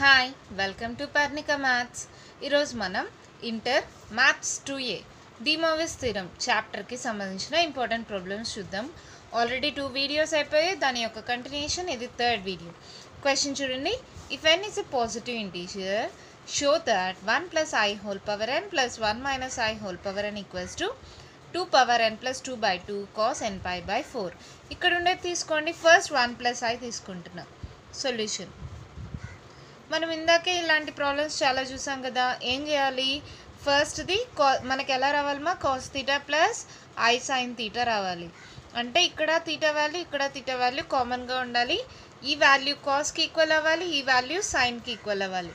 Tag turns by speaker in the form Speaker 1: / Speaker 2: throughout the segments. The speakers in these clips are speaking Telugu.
Speaker 1: hi welcome to Parnika maths ఈరోజు మనం inter maths two A de Moivre's స్థిరం చాప్టర్కి సంబంధించిన ఇంపార్టెంట్ ప్రాబ్లమ్స్ చూద్దాం ఆల్రెడీ టూ వీడియోస్ అయిపోయాయి దాని యొక్క కంటిన్యూషన్ ఇది థర్డ్ వీడియో క్వశ్చన్ చూడండి if n is a positive integer show that one plus i whole power n plus one minus i whole power n equals to two power n plus two by two cos n pi by four ఇక్కడ ఉండేది తీసుకోండి ఫస్ట్ వన్ ప్లస్ ఐ తీసుకుంటున్నాం సొల్యూషన్ మనం ఇందాకే ఇలాంటి ప్రాబ్లమ్స్ చాలా చూసాం కదా ఏం చేయాలి ఫస్ట్ది కా మనకి ఎలా రావాలమ్మా cos theta plus i sign theta రావాలి అంటే ఇక్కడ తీటా వాల్యూ ఇక్కడ తీటా వాల్యూ కామన్గా ఉండాలి ఈ వాల్యూ కాస్కి ఈక్వల్ అవ్వాలి ఈ వాల్యూ సైన్కి ఈక్వల్ అవ్వాలి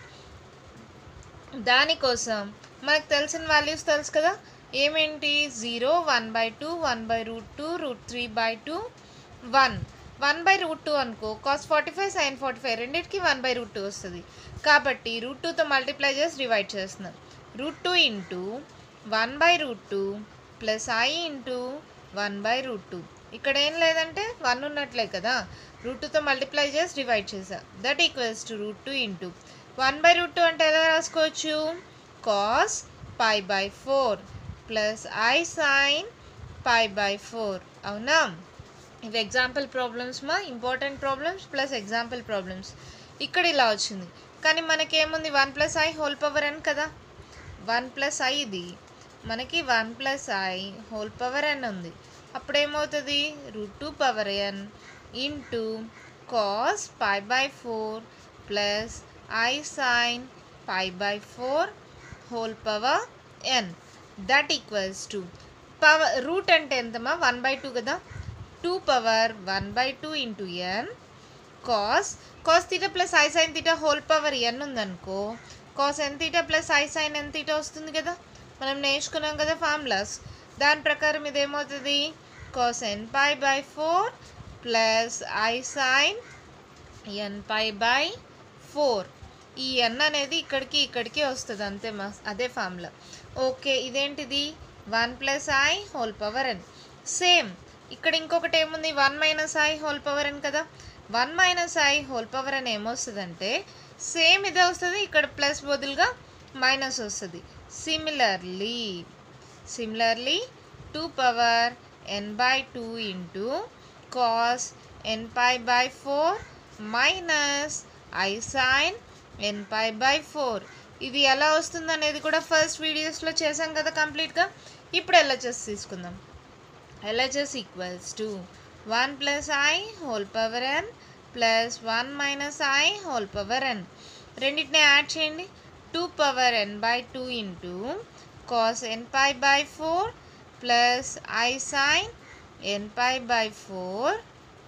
Speaker 1: దానికోసం మనకు తెలిసిన వాల్యూస్ తెలుసు కదా ఏమేంటి zero one by two one by root two root three by two one one by root two అనుకో cos forty five sin forty five రెండింటికి వన్ బై రూట్ టూ వస్తుంది కాబట్టి రూట్ టూతో మల్టిప్లై చేసి డివైడ్ చేస్తున్నాం root two into one by root two plus i into one by root two ఇక్కడ ఏం లేదంటే వన్ ఉన్నట్లే కదా రూట్ టూతో మల్టిప్లై చేసి డివైడ్ చేసా that equals to root two into one by root two అంటే ఎలా రాసుకోవచ్చు cos pi by four plus i sin pi by four అవునా ఇవి ఎగ్జాంపుల్ ప్రాబ్లమ్స్ మా important problems plus example problems ఇక్కడ ఇలా వచ్చింది కానీ మనకేముంది one plus i whole power n కదా వన్ ప్లస్ ఐ ఇది మనకి one plus i whole power n ఉంది అప్పుడు ఏమవుతుంది root two power n into cos pi by four plus i sin pi by four whole power n that equals to power root అంటే ఎంతమా వన్ బై టూ కదా two power one by two into n cos cos theta plus i sign theta whole power n ఉందనుకో cos n theta plus i sign n theta వస్తుంది కదా మనం నేర్చుకున్నాం కదా ఫార్ములాస్ దాని ప్రకారం ఇదేమవుతుంది cos n pi by four plus i sign n pi by four ఈ ఎన్ అనేది ఇక్కడికి ఇక్కడికి వస్తుంది అంతే మా అదే ఫార్ములా ఓకే ఇదేంటిది one plus i whole power n same ఇక్కడ ఇంకొకటి ఏముంది one minus i whole power n కదా one minus i whole power n ఏమొస్తుందంటే సేమ్ ఇదే వస్తుంది ఇక్కడ ప్లస్ బదులుగా మైనస్ వస్తుంది similarly similarly two power n by two into cos n pi by four minus i sign n pi by four ఇది ఎలా వస్తుంది అనేది కూడా ఫస్ట్ వీడియోస్లో చేసాం కదా కంప్లీట్గా ఇప్పుడు ఎల్హెచ్ఎస్ తీసుకుందాం LHS equals to one plus i whole power n plus one minus i whole power n రెండింటిని యాడ్ చేయండి two power n by two into cos n pi by four plus i sign n pi by four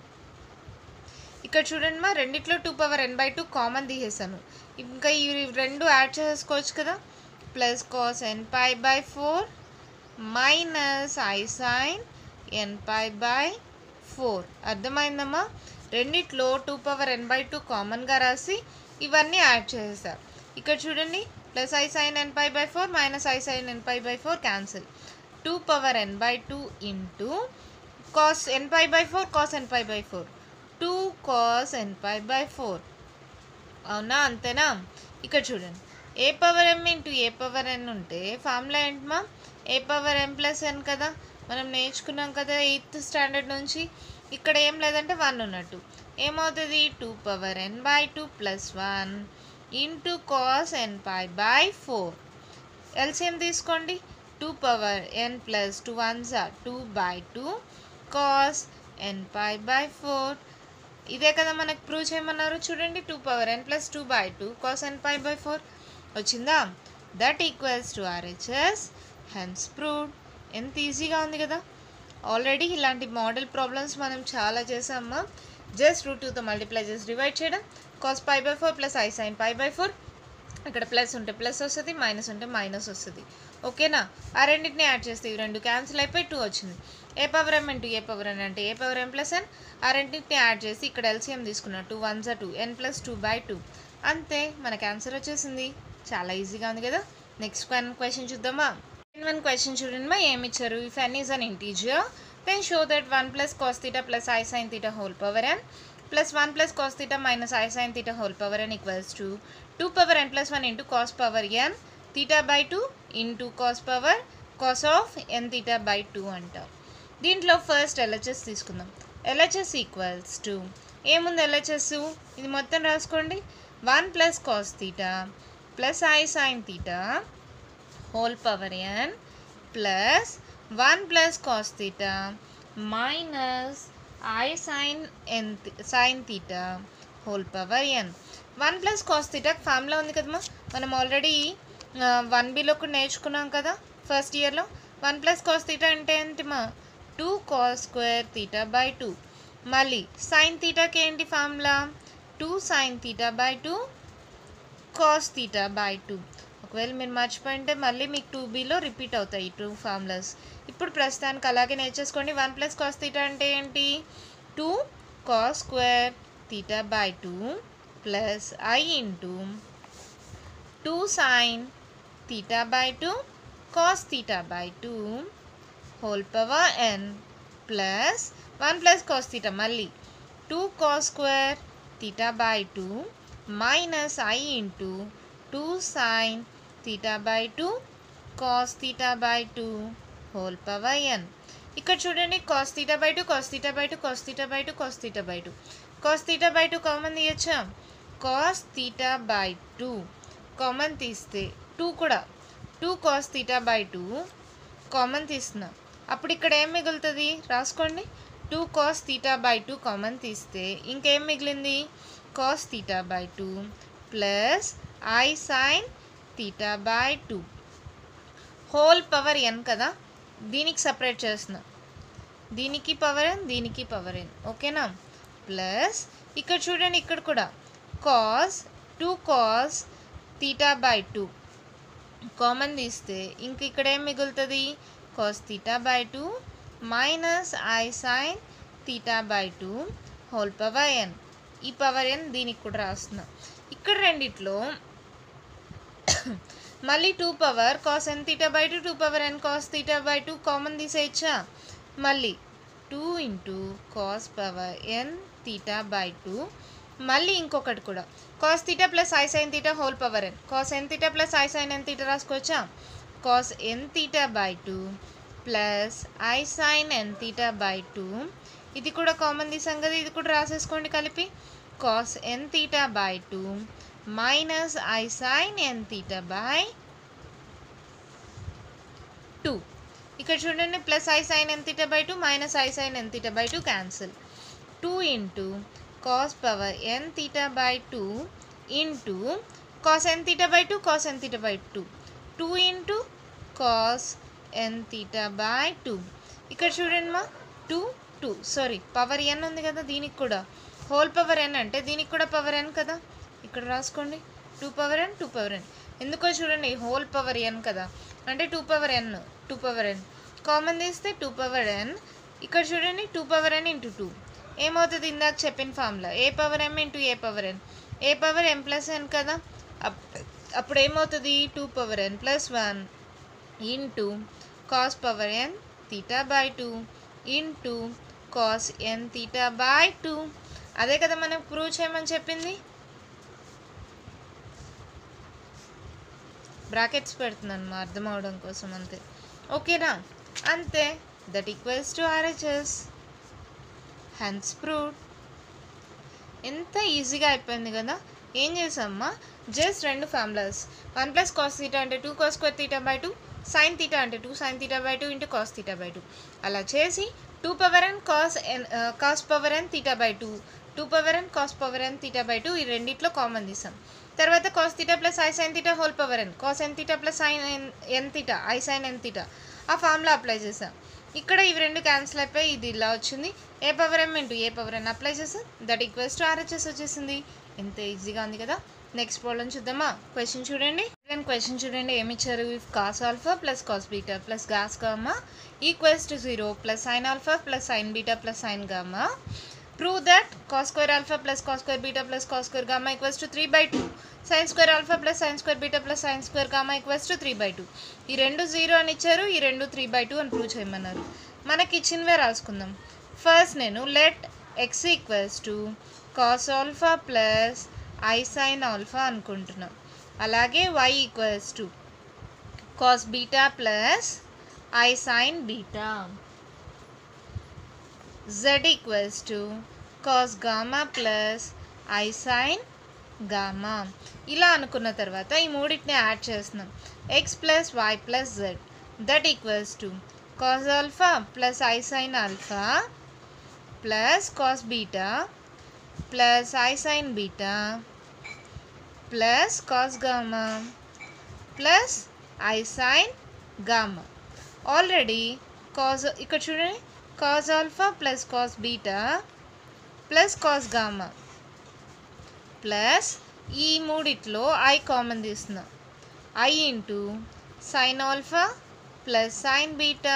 Speaker 1: ఇక్కడ చూడండి మా రెండిట్లో two power n by two common తీసేసాను ఇంకా ఈ రెండు యాడ్ చేసుకోవచ్చు కదా plus cos n pi by four minus i sign n pi by four అర్థమైందమ్మా రెండిట్లో two power n by two కామన్గా రాసి ఇవన్నీ యాడ్ చేసేసా ఇక్కడ చూడండి plus i sign n pi by four minus i sign n pi by four cancel two power n by two into cos n pi by four cos n pi by four two cos n pi by four అవునా అంతేనా ఇక్కడ చూడండి a power m into a power n ఉంటే ఫార్ములా ఏంటమ్మా ఏ పవర్ ఎం ప్లస్ ఎన్ కదా మనం నేర్చుకున్నాం కదా ఎయిత్ స్టాండర్డ్ నుంచి ఇక్కడ ఏం లేదంటే వన్ ఉన్నట్టు ఏమవుతుంది two power n by two plus one into cos n pi by four LCM తీసుకోండి two power n plus two one జా two by two cos n pi by four ఇదే కదా మనకు ప్రూవ్ చేయమన్నారు చూడండి two power n plus two by two cos n pi by four వచ్చిందా that equals to RHS hence proved ఎంత ఈజీగా ఉంది కదా ఆల్రెడీ ఇలాంటి మోడల్ ప్రాబ్లమ్స్ మనం చాలా చేసామా జస్ట్ రూట్ టూతో మల్టిప్లై చేసి డివైడ్ చేయడం cos pi by four plus i sin pi by four ఇక్కడ ప్లస్ ఉంటే ప్లస్ వస్తుంది మైనస్ ఉంటే మైనస్ వస్తుంది ఓకేనా ఆ రెండింటిని యాడ్ చేస్తే ఇవి రెండు క్యాన్సిల్ అయిపోయి టూ వచ్చింది a power m into a power n అంటే ఏ పవర్ ఎం ప్లస్ ఎన్ ఆ రెండింటిని యాడ్ చేసి ఇక్కడ ఎల్సిఎం తీసుకున్నా టూ వన్ జా two n plus two by two అంతే మనకి ఆన్సర్ వచ్చేసింది చాలా ఈజీగా ఉంది కదా నెక్స్ట్ వన్ క్వశ్చన్ చూద్దామా వన్ క్వశ్చన్ చూడండి మా ఏమి ఇచ్చారు if n is an integer then show that one plus cos theta plus i sin theta whole power n plus one plus cos theta minus i sign theta whole power n equals to two power n plus one into cos power n theta by two into cos power cos of n theta by two అంటాం దీంట్లో ఫస్ట్ ఎల్హెచ్ఎస్ తీసుకుందాం ఎల్హెచ్ఎస్ ఈక్వల్స్ టు ఏముంది ఎల్హెచ్ఎస్ ఇది మొత్తం రాసుకోండి one plus cos theta plus i sign theta whole power n plus one plus cos theta minus i sign n sin theta whole power n one plus cos theta formula ఉంది కదమ్మా మనం ఆల్రెడీ వన్ బిలో కూడా నేర్చుకున్నాం కదా ఫస్ట్ ఇయర్లో వన్ ప్లస్ కాస్ తీటా అంటే ఏంటిమా two cos square theta by two మళ్ళీ సైన్ తీటాకి ఏంటి formula two sine theta by two cos theta by two ఒకవేళ మీరు మర్చిపోయింటే మళ్ళీ మీకు టూ బీలో రిపీట్ అవుతాయి ఈ టూ ఫార్ములాస్ ఇప్పుడు ప్రస్తుతానికి అలాగే నేర్చేసుకోండి వన్ ప్లస్ కాస్ తీటా అంటే ఏంటి two cos square theta by two plus i into two sine theta by two cos theta by two whole power n plus one plus cos theta మళ్ళీ two cos square theta by two minus i into two sine theta by two cos theta by two whole power n ఇక్కడ చూడండి cos theta by two cos theta by two cos theta by two cos theta by two cos theta by two common తీయచ్చా cos theta by two common తీస్తే టూ కూడా two cos theta by two common తీస్తున్నాం అప్పుడు ఇక్కడ ఏం మిగులుతుంది రాసుకోండి two cos theta by two common తీస్తే ఇంకేం మిగిలింది cos theta by two plus i sign theta by two whole power n కదా దీనికి సపరేట్ చేస్తున్నాం దీనికి పవర్ ఎన్ దీనికి పవర్ ఎన్ ఓకేనా ప్లస్ ఇక్కడ చూడండి ఇక్కడ కూడా cos two cos theta by two common తీస్తే ఇంక ఇక్కడ ఏం మిగులుతుంది cos theta by two minus i sign theta by two whole power n ఈ పవర్ ఎన్ దీనికి కూడా రాస్తున్నా ఇక్కడ రెండిట్లో మళ్ళీ two power cos n theta by two two power n cos theta by two common తీసేయచ్చా మళ్ళీ two into cos power n theta by two మళ్ళీ ఇంకొకటి కూడా cos theta plus i sign theta whole power n cos n theta plus i sign n theta రాసుకోవచ్చా cos n theta by two plus i sign n theta by two ఇది కూడా కామన్ తీసాం కదా ఇది కూడా రాసేసుకోండి కలిపి cos n theta by two minus i sign n theta by two ఇక్కడ చూడండి plus i sign n theta by two minus i sign n theta by two cancel two into cos power n theta by two into cos n theta by two cos n theta by two two into cos n theta by two ఇక్కడ చూడండి మా two two sorry power n ఉంది కదా దీనికి కూడా హోల్ పవర్ ఎన్ అంటే దీనికి కూడా పవర్ ఎన్ కదా ఇక్కడ రాసుకోండి two power n two power n ఎందుకో చూడండి హోల్ పవర్ ఎన్ కదా అంటే two power n two power n common తీస్తే టూ పవర్ ఎన్ ఇక్కడ చూడండి two power n into two ఏమవుతుంది ఇందాక చెప్పిన formula a power m into a power n a power m plus n కదా అప్- అప్పుడు ఏమవుతుంది two power n plus one into cos power n theta by two into cos n theta by two అదే కదా మనకు ప్రూవ్ చేయమని చెప్పింది బ్రాకెట్స్ పెడుతున్నాను మా అర్థం అవడం కోసం అంతే ఓకేనా అంతే that equals to RHS hence proved ఎంత ఈజీగా అయిపోయింది కదా ఏం చేసామ్మా జస్ట్ రెండు formulas one plus cos theta అంటే two cos square theta by two sine theta అంటే two sine theta by two into cos theta by two అలా చేసి two power n cos n cos power n theta by two two power n cos power n theta by two ఈ రెండిట్లో కామన్ తీసాం తర్వాత cos theta plus i sign theta whole power n cos n theta plus sine n n theta i sign n theta ఆ ఫార్ములా అప్లై చేసాం ఇక్కడ ఇవి రెండు క్యాన్సిల్ అయిపోయి ఇది ఇలా వచ్చింది a power m into a power n apply చేసాం దట్ ఈక్వల్స్ టు ఆర్హెచ్ఎస్ వచ్చేసింది ఎంత ఈజీగా ఉంది కదా నెక్స్ట్ ప్రాబ్లం చూద్దామా క్వశ్చన్ చూడండి క్వశ్చన్ చూడండి ఏమి ఇచ్చారు if cos alpha plus cos beta plus cos gamma equals to zero plus sine alpha plus sine beta plus sine gamma prove that cos square alpha plus cos square beta plus cos square gamma equals to three by two sine square alpha plus sine square beta plus sine square gamma equals to three by two ఈ రెండు జీరో అని ఇచ్చారు ఈ రెండు త్రీ బై టూ అని ప్రూవ్ చేయమన్నారు మనకి ఇచ్చినవే రాసుకుందాం ఫస్ట్ నేను let x equals to cos alpha plus i sine alpha అనుకుంటున్నాం అలాగే y equals to cos beta plus i sine beta z equals to cos gamma plus i sine gamma ఇలా అనుకున్న తర్వాత ఈ మూడింటిని యాడ్ చేస్తున్నాం x plus y plus z that equals to cos alpha plus i sine alpha plus cos beta plus i sine beta plus cos gamma plus i sine gamma already cos ఇక్కడ చూడండి cos alpha plus cos beta plus cos gamma plus ఈ మూడిట్లో ఐ కామన్ తీస్తున్నాం i into sine alpha plus sine beta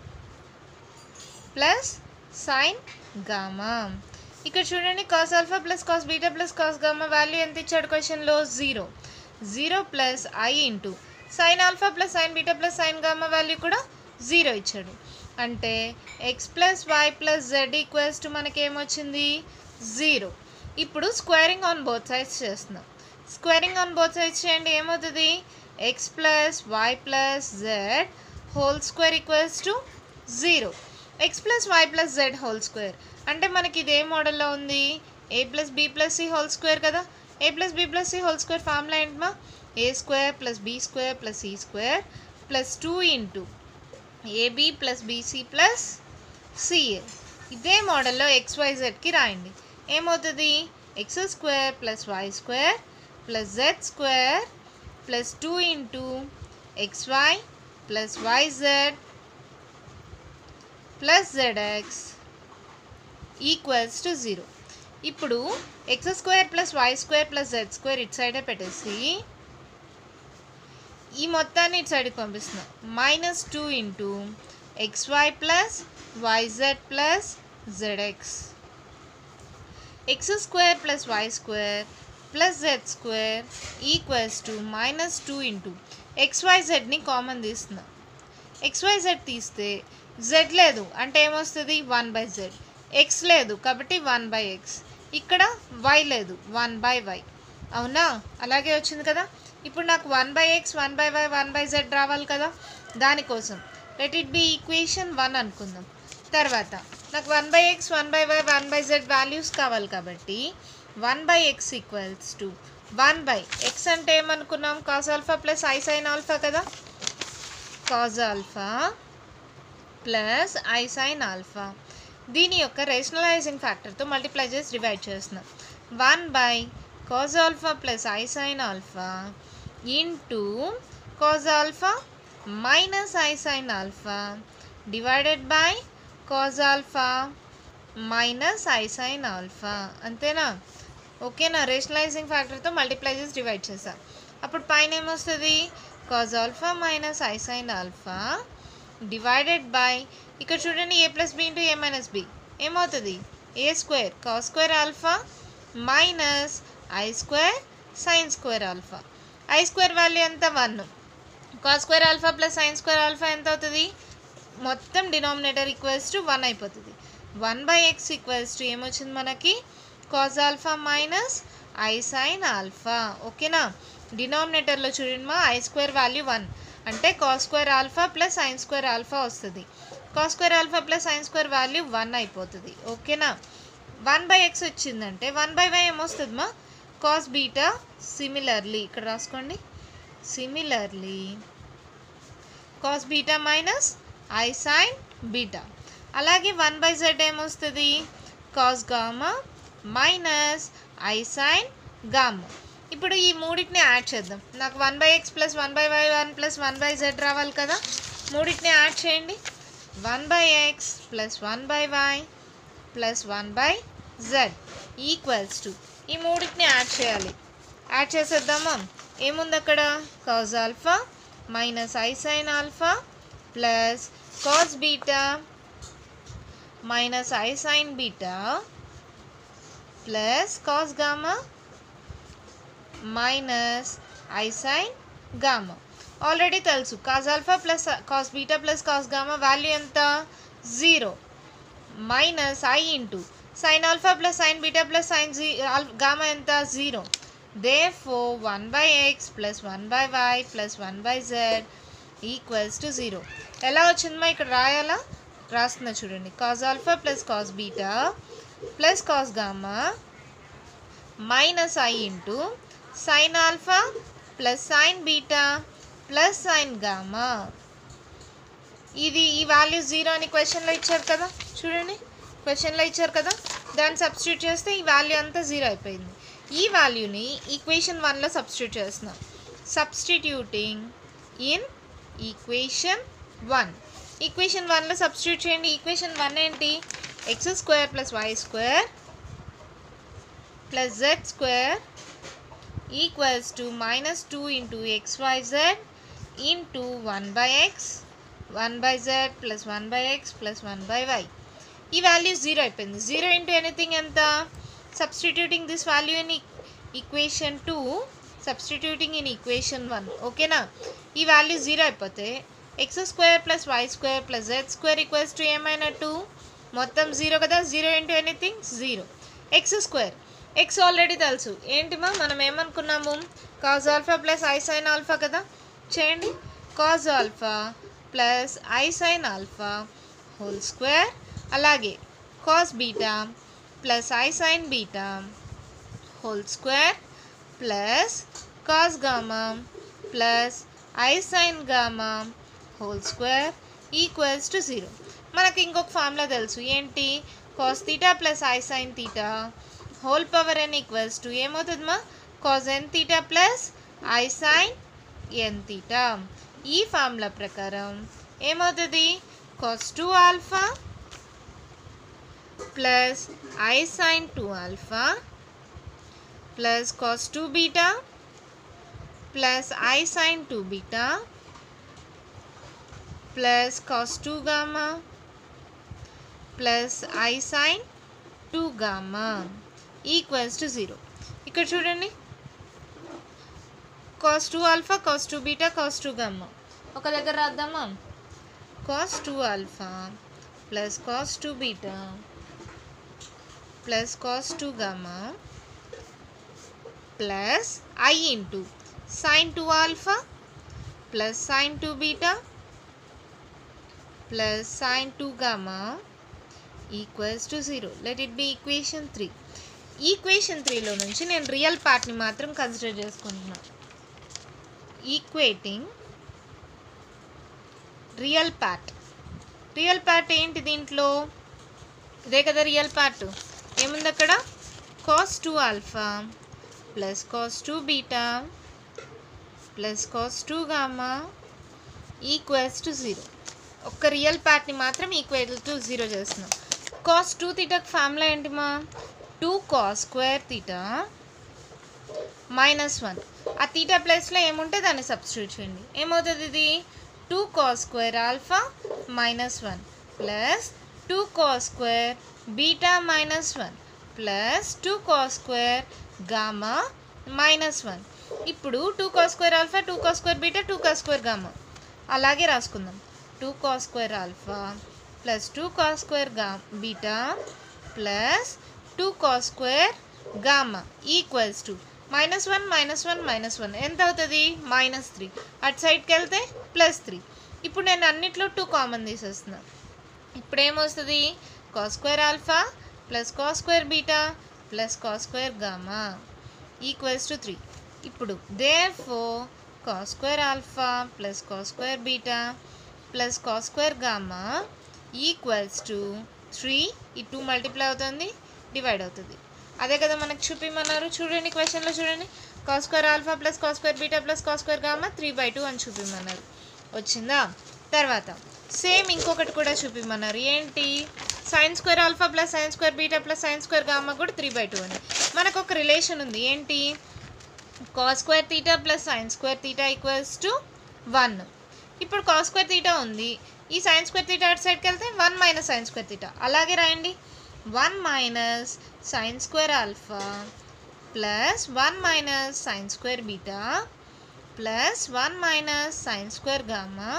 Speaker 1: plus sine gamma ఇక్కడ చూడండి cos alpha plus cos beta plus cos gamma value ఎంత ఇచ్చాడు క్వశ్చన్లో zero zero plus i into sine alpha plus sine beta plus sine gamma value కూడా జీరో ఇచ్చాడు అంటే x plus y plus z equals to మనకి ఏమొచ్చింది జీరో ఇప్పుడు స్క్వేరింగ్ ఆన్ బోత్ సైడ్స్ చేస్తున్నాం స్క్వేరింగ్ ఆన్ బోత్ సైడ్స్ చేయండి ఏమవుతుంది x plus y plus z whole square equals to zero x plus y plus z whole square అంటే మనకి ఇది ఏ మోడల్లో ఉంది a plus b plus c whole square కదా a plus b plus c whole square formula ఏంటమా a square plus b square plus c square plus two into a b plus b c plus c a ఇదే మోడల్లో ఎక్స్వైజెడ్కి రాయండి ఏమవుతుంది x square plus y square plus z square plus two into x y plus y z plus z x equals to zero ఇప్పుడు x square plus y square plus z square ఇటు సైడే పెట్టేసి ఈ మొత్తాన్ని ఇటు సైడ్కి పంపిస్తున్నాం minus two into x y plus y z plus z x x square plus y square plus z square equals to minus two into ఎక్స్వైజెడ్ని కామన్ తీస్తున్నాం ఎక్స్వైజెడ్ తీస్తే జెడ్ లేదు అంటే ఏమొస్తుంది వన్ బై జెడ్ ఎక్స్ లేదు కాబట్టి వన్ బై ఎక్స్ ఇక్కడ వై లేదు వన్ బై వై అవునా అలాగే వచ్చింది కదా ఇప్పుడు నాకు one by x one by y one by z రావాలి కదా దానికోసం let it be equation one అనుకుందాం తర్వాత నాకు one by x one by y one by z values కావాలి కాబట్టి one by x equals to one by x అంటే ఏమనుకున్నాం cos alpha plus i sine alpha కదా cos alpha plus i sine alpha దీని యొక్క రేషనలైజింగ్ ఫ్యాక్టర్తో మల్టిప్లై చేసి డివైడ్ చేస్తున్నాం one by cos alpha plus i sine alpha into cos alpha minus i sine alpha divided by cos alpha minus i sine alpha అంతేనా ఓకేనా రేషనలైజింగ్ ఫ్యాక్టర్తో మల్టిప్లై చేసి డివైడ్ చేసా అప్పుడు పైన ఏమొస్తుంది cos alpha minus i sine alpha divided by ఇక్కడ చూడండి a plus b into a minus b ఏమవుతుంది a square cos square alpha minus i square sine square alpha i square value ఎంత one cos square alpha plus sine square alpha ఎంత అవుతుంది మొత్తం డినామినేటర్ ఈక్వల్స్ టు వన్ అయిపోతుంది one by x equals to ఏమొచ్చింది మనకి cos alpha minus i sine alpha ఓకేనా డినామినేటర్లో చూడండి మా ఐ స్క్వేర్ వాల్యూ వన్ అంటే cos square alpha plus sine square alpha వస్తుంది cos square alpha plus sine square value one అయిపోతుంది ఓకేనా వన్ బై ఎక్స్ వచ్చిందంటే వన్ బై వై ఏమొస్తుంది మా కాస్ బీటా సిమిలర్లీ ఇక్కడ రాసుకోండి similarly cos beta minus i sine beta అలాగే వన్ బై జెడ్ ఏమొస్తుంది cos gamma minus i sine gamma ఇప్పుడు ఈ మూడింటిని యాడ్ చేద్దాం నాకు one by x plus one by y one plus one by z రావాలి కదా మూడింటిని యాడ్ చేయండి one by x plus one by y plus one by z equals to ఈ మూడింటిని యాడ్ చేయాలి యాడ్ చేసేద్దామా ఏముంది అక్కడ cos alpha minus i sine alpha plus cos beta minus i sine beta plus cos gamma minus i sine gamma already తెలుసు cos alpha plus cos beta plus cos gamma value ఎంత zero minus i into sine alpha plus sine beta plus sine g gamma ఎంత zero therefore one by x plus one by y plus one by z equals to zero ఎలా వచ్చిందమ్మా ఇక్కడ రాయాలా రాస్తున్నా చూడండి cos alpha plus cos beta plus cos gamma minus i into sine alpha plus sine beta plus sine gamma ఇది ఈ వాల్యూ జీరో అని క్వశ్చన్లో ఇచ్చారు కదా చూడండి క్వశ్చన్లో ఇచ్చారు కదా దాన్ని సబ్స్టిట్యూట్ చేస్తే ఈ వాల్యూ అంతా జీరో అయిపోయింది ఈ వాల్యూని ఈక్వేషన్ వన్లో సబ్స్టిట్యూట్ చేస్తున్నాం substituting in equation one equation వన్లో సబ్స్టిట్యూట్ చేయండి ఈక్వేషన్ వన్ ఏంటి x square plus y square plus z square equals to minus two into x y z into one by x one by z plus one by x plus one by y ఈ వాల్యూ జీరో అయిపోయింది జీరో ఇంటూ ఎనీథింగ్ ఎంత substituting this value in equation two substituting in equation one ఓకేనా ఈ వాల్యూ జీరో అయిపోతే X square plus y square plus z square equals to ఏమైనట్టు మొత్తం జీరో కదా zero into anything zero x square x already తెలుసు ఏంటిమా మనం ఏమనుకున్నాము cos alpha plus i sine alpha కదా చేయండి cos alpha plus i sine alpha whole square అలాగే cos beta plus i sine beta whole square plus cos gamma plus i sine gamma whole square equals to zero మనకి ఇంకొక ఫార్ములా తెలుసు ఏంటి cos theta plus i sign theta whole power n equals to ఏమవుతుందమ్మా cos n theta plus i sign n theta ఈ ఫార్ములా ప్రకారం ఏమవుతుంది cos two alpha plus i sine two alpha plus cos two beta plus i sine two beta plus cos two gamma plus i sine two gamma equals to zero ఇక్కడ చూడండి cos two alpha cos two beta cos two gamma ఒక దగ్గర రాద్దామా cos two alpha plus cos two beta plus cos two gamma plus i into sine two alpha plus sine two beta plus sine two gamma equals to zero let it be equation three equation త్రీలో నుంచి నేను రియల్ పార్ట్ని మాత్రం కన్సిడర్ చేసుకుంటున్నా equating real part real part ఏంటి దీంట్లో ఇదే కదా రియల్ పార్ట్ ఏముంది అక్కడ cos two alpha plus cos two beta plus cos two gamma equals to zero ఒక్క రియల్ పార్ట్ని మాత్రం ఈక్వల్ టు జీరో చేస్తున్నాం కాస్ టూ తీటాకి ఫార్ములా ఏంటి మా two cos square theta minus one ఆ తీటా ప్లస్లో ఏముంటే దాన్ని సబ్స్టిట్యూట్ చేయండి ఏమవుతుంది ఇది two cos square alpha minus one plus two cos square beta minus one plus two cos square gamma minus one ఇప్పుడు two cos square alpha two cos square beta two cos square gamma అలాగే రాసుకుందాం two cos square alpha plus two cos square గా beta plus two cos square gamma equals to minus one minus one minus one ఎంత అవుతుంది మైనస్ త్రీ అటు సైడ్కి వెళ్తే ప్లస్ త్రీ ఇప్పుడు నేను అన్నిట్లో టూ కామన్ తీసేస్తున్నా ఇప్పుడు ఏమొస్తుంది cos square alpha plus cos square beta plus cos square gamma equals to three ఇప్పుడు therefore cos square alpha plus cos square beta plus cos square gamma equals to three ఈ టూ మల్టిప్లై అవుతుంది డివైడ్ అవుతుంది అదే కదా మనకు చూపిమన్నారు చూడండి క్వశ్చన్లో చూడండి cos square alpha plus cos square beta plus cos square gamma three by two అని చూపిమన్నారు వచ్చిందా తర్వాత సేమ్ ఇంకొకటి కూడా చూపిమన్నారు ఏంటి sine square alpha plus sine square beta plus sine square gamma కూడా త్రీ బై టూ అని మనకు ఒక రిలేషన్ ఉంది ఏంటి cos square theta plus sine square theta equals to one ఇప్పుడు కాస్ స్క్వేర్ తీటా ఉంది ఈ సైన్ స్క్వేర్ తీటా అటు సైడ్కి వెళ్తే one minus sine square theta అలాగే రాయండి one minus sine square alpha plus one minus sine square beta plus one minus sine square gamma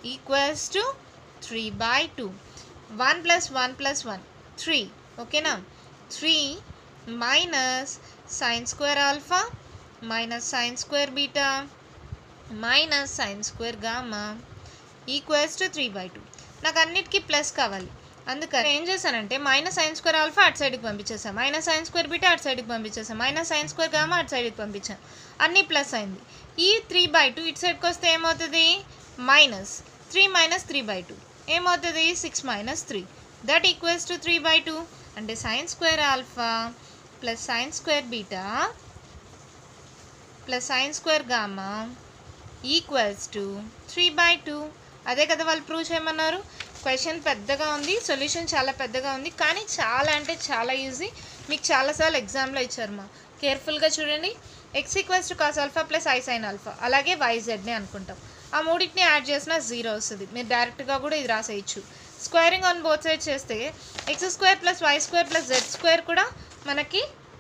Speaker 1: equals to three by two one plus one plus one three ఓకేనా three minus sine square alpha minus sine square beta minus sine square gamma equals to three by two నాకు అన్నిటికీ ప్లస్ కావాలి అందుకని ఏం చేశానంటే మైనస్ సైన్ స్క్వేర్ ఆల్ఫా అటు సైడ్కి పంపించేసాను మైనస్ సైన్ స్క్వేర్ బీటా అటు సైడ్కి పంపించేసాను మైనస్ సైన్ స్క్వేర్ గామా అటు సైడ్కి పంపించాను అన్నీ ప్లస్ అయింది ఈ త్రీ బై టూ ఇటు సైడ్కి వస్తే ఏమవుతుంది minus three minus three by two ఏమవుతుంది six minus three that equals to three by two అంటే sine square alpha plus sine square beta plus sine square gamma equals to three by two అదే కదా వాళ్ళు ప్రూవ్ చేయమన్నారు క్వశ్చన్ పెద్దగా ఉంది సొల్యూషన్ చాలా పెద్దగా ఉంది కానీ చాలా అంటే చాలా ఈజీ మీకు చాలాసార్లు ఎగ్జామ్లో ఇచ్చారు మా కేర్ఫుల్గా చూడండి x equals to cos alpha plus i sine alpha అలాగే వైజెడ్ని అనుకుంటాం ఆ మూడింటిని యాడ్ చేసినా జీరో వస్తుంది మీరు డైరెక్ట్గా కూడా ఇది రాసేయచ్చు స్క్వేరింగ్ ఆన్ బోత్ సైడ్ చేస్తే x square plus y square plus z square కూడా మనకి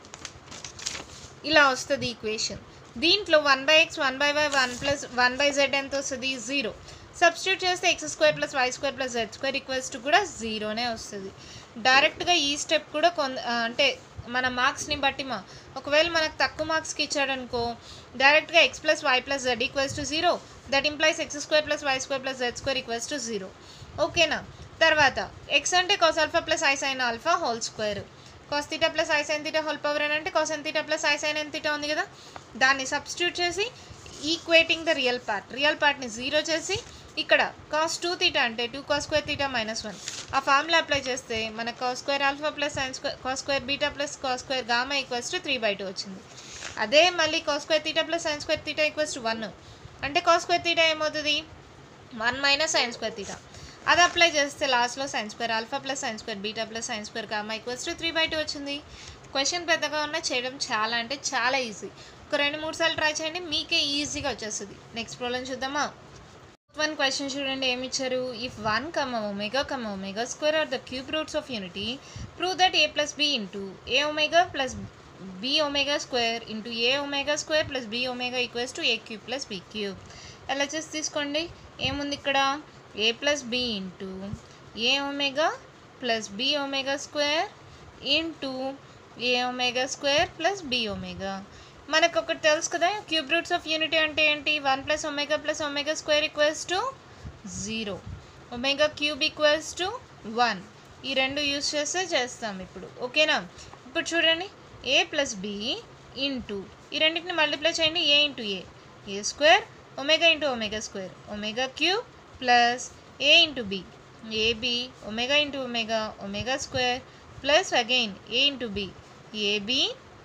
Speaker 1: ఇలా వస్తుంది ఈక్వేషన్ దీంట్లో one by x one by y one plus one by z ఎంత వస్తుంది జీరో సబ్స్టిట్యూట్ చేస్తే x square plus y square plus z square equals to కూడా జీరోనే వస్తుంది డైరెక్ట్గా ఈ స్టెప్ కూడా కొంత ఆ, అంటే మన మార్క్స్ని బట్టి మా ఒకవేళ మనకు తక్కువ మార్క్స్కి ఇచ్చాడనుకో డైరెక్ట్గా x plus y plus z equals to zero that implies x square plus y square plus z square equals to zero ఓకేనా తర్వాత ఎక్స్ అంటే cos alpha plus i sine alpha whole square cos theta plus i sign theta whole power అని అంటే cos n theta plus i sign n theta ఉంది కదా దాన్ని సబ్స్టిట్యూట్ చేసి equating the real part real పార్ట్ని జీరో చేసి ఇక్కడ కాస్ టూ తీటా అంటే two cos square theta minus one ఆ ఫార్ములా అప్లై చేస్తే మనకు cos square alpha plus sine square cos square beta plus cos square gamma equals to three by two వచ్చింది అదే మళ్ళీ cos square theta plus sine square theta equals to one అంటే కాస్ స్క్వేర్ తీటా ఏమవుతుంది one minus sine square theta అది అప్లై చేస్తే లాస్ట్లో sine square alpha plus sine square beta plus sine square gamma equals to three by two వచ్చింది క్వశ్చన్ పెద్దగా ఉన్నా చేయడం చాలా అంటే చాలా ఈజీ ఒక రెండు మూడు సార్లు ట్రై చేయండి మీకే ఈజీగా వచ్చేస్తుంది నెక్స్ట్ ప్రాబ్లం చూద్దామా వన్ క్వశ్చన్ చూడండి ఏమి ఇచ్చారు if one comma omega comma omega square are the cube roots of unity prove that a plus b into a omega plus b omega square into a omega square plus b omega equals to a cube plus b cube ఎలా చేసి తీసుకోండి ఏముంది ఇక్కడ a plus b into a omega plus b omega square into a omega square plus b omega మనకు ఒకటి తెలుసు కదా క్యూబ్ రూట్స్ ఆఫ్ యూనిటీ అంటే ఏంటి one plus omega plus omega square equals to zero omega cube equals to one ఈ రెండు యూస్ చేస్తే చేస్తాం ఇప్పుడు ఓకేనా ఇప్పుడు చూడండి ఏ ప్లస్ బి ఇంటూ ఈ రెండింటిని మల్టిప్లై చేయండి a into a a square omega into omega square omega cube plus a into b a b omega into omega omega square plus again a into b a b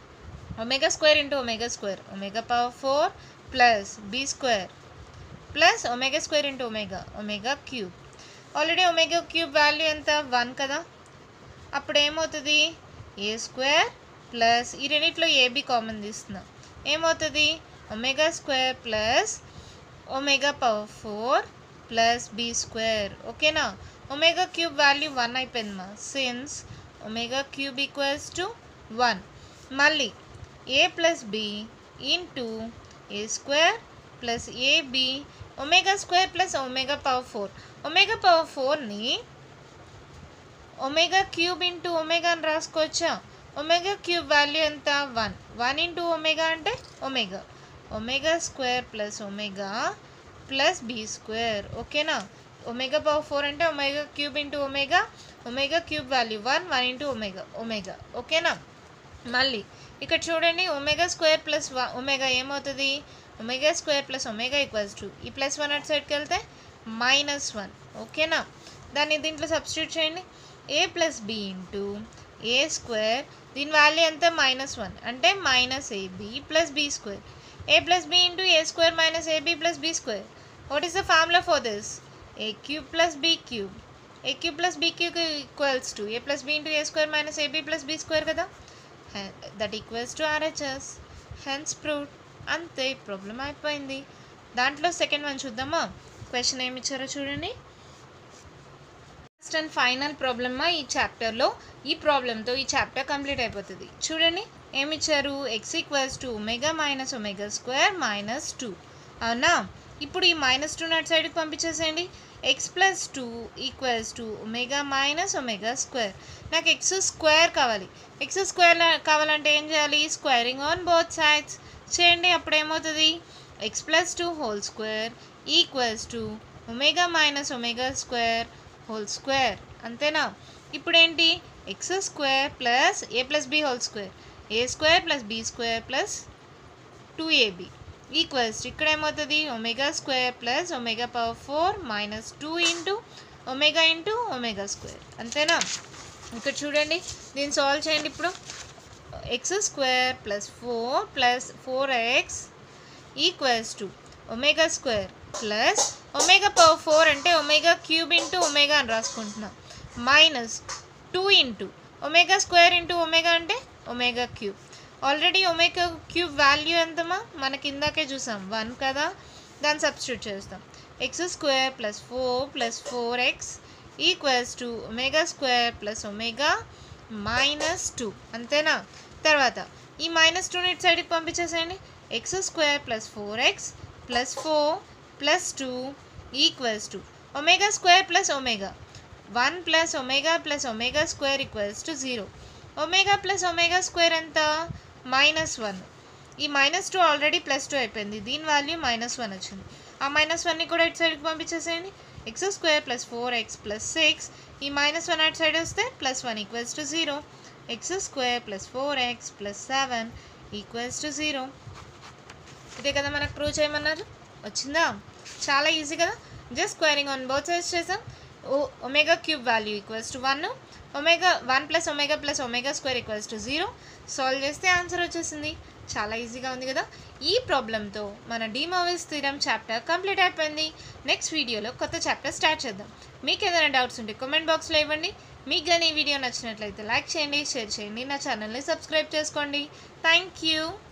Speaker 1: omega square into omega square omega power four plus b square plus omega square into omega omega cube already omega cube value ఎంత వన్ కదా అప్పుడు ఏమవుతుంది ఏ స్క్వేర్ ప్లస్ ఈ రెండిట్లో ఏబి కామన్ తీస్తున్నాం ఏమవుతుంది omega square plus omega power four plus b square ఓకేనా ఒమేగా క్యూబ్ వాల్యూ వన్ అయిపోయింది మా since omega cube equals to one మళ్ళీ a plus b into a square plus a b omega square plus omega power four omega power ఫోర్ని ఒమేగా క్యూబ్ ఇంటూ ఒమేగా అని రాసుకోవచ్చా ఒమేగా క్యూబ్ వాల్యూ ఎంత వన్ వన్ ఇంటూ ఒమేగా అంటే omega omega square plus omega plus b square ఓకేనా ఒమేగా పవర్ ఫోర్ అంటే omega cube into omega omega cube value one one into omega omega ఓకేనా మళ్ళీ ఇక్కడ చూడండి ఒమేగా స్క్వేర్ ప్లస్ ఒమేగా ఏమవుతుంది omega square plus omega equals to ఈ ప్లస్ వన్ అటు సైడ్కి వెళ్తే మైనస్ వన్ ఓకేనా దాన్ని దీంట్లో సబ్స్టిట్యూట్ చేయండి a plus b into a square దీని వాల్యూ ఎంత మైనస్ వన్ అంటే minus a b plus b square a plus b into a square minus a b plus b square what is the formula for this a cube plus b cube a cube plus b cube equals to a plus b into a square minus a b plus b square కదా that equals to RHS hence proved అంతే ప్రాబ్లం అయిపోయింది దాంట్లో సెకండ్ వన్ చూద్దామా క్వశ్చన్ ఏమి ఇచ్చారో చూడండి లాస్ట్ అండ్ ఫైనల్ ప్రాబ్లమ్ ఈ చాప్టర్లో ఈ ప్రాబ్లంతో ఈ చాప్టర్ కంప్లీట్ అయిపోతుంది చూడండి ఏమి ఇచ్చారు x equals to omega minus omega square minus two అవునా ఇప్పుడు ఈ మైనస్ టూ అటు సైడ్కి పంపించేసేయండి x plus two equals to omega minus omega square నాకు ఎక్స్ స్క్వేర్ కావాలి ఎక్స్ స్క్వేర్ కావాలంటే ఏం చేయాలి స్క్వేరింగ్ ఆన్ బోత్ సైడ్స్ చేయండి అప్పుడు ఏమవుతుంది x plus two whole square equals to omega minus omega square whole square అంతేనా ఇప్పుడు ఏంటి x square plus a plus b whole square a square plus b square plus two a b equals ఇక్కడ ఏమవుతుంది omega square plus omega power four minus two into omega into omega square అంతేనా ఇక్కడ చూడండి దీన్ని సాల్వ్ చేయండి ఇప్పుడు x square plus four plus four x equals to omega square plus omega power four అంటే ఒమేగా క్యూబ్ ఇంటూ ఒమేగా అని రాసుకుంటున్నాం minus two into omega square into omega అంటే omega cube already omega cube value ఎంతమా మనకి ఇందాకే చూసాం వన్ కదా దాన్ని సబ్స్టిట్యూట్ చేస్తాం x square plus four plus four x equals to omega square plus omega minus two అంతేనా తర్వాత ఈ మైనస్ టూని ఇటు సైడ్కి పంపించేసేయండి x square plus four x plus four plus two equals to omega square plus omega one plus omega plus omega square equals to zero omega plus omega square ఎంత మైనస్ వన్ ఈ minus two already plus two అయిపోయింది దీని వాల్యూ మైనస్ వన్ వచ్చింది ఆ మైనస్ వన్ని కూడా ఇటు సైడ్కి పంపించేసేయండి x square plus four x plus six ఈ మైనస్ వన్ అటు సైడ్ వస్తే plus one equals to zero x square plus four x plus seven equals to zero ఇదే కదా మనకు ప్రూవ్ చేయమన్నారు వచ్చిందా చాలా ఈజీ కదా just squaring on both sides చేసాం ఓ omega cube value equals to one omega one plus omega plus omega square equals to zero solve చేస్తే ఆన్సర్ వచ్చేసింది చాలా ఈజీగా ఉంది కదా ఈ ప్రాబ్లంతో మన డీమోవిల్స్ థీరం చాప్టర్ కంప్లీట్ అయిపోయింది నెక్స్ట్ వీడియోలో కొత్త చాప్టర్ స్టార్ట్ చేద్దాం మీకు ఏదైనా డౌట్స్ ఉంటే కామెంట్ బాక్స్లో ఇవ్వండి మీకు కానీ ఈ వీడియో నచ్చినట్లయితే లైక్ చేయండి షేర్ చేయండి నా ఛానల్ని సబ్స్క్రైబ్ చేసుకోండి థ్యాంక్ యూ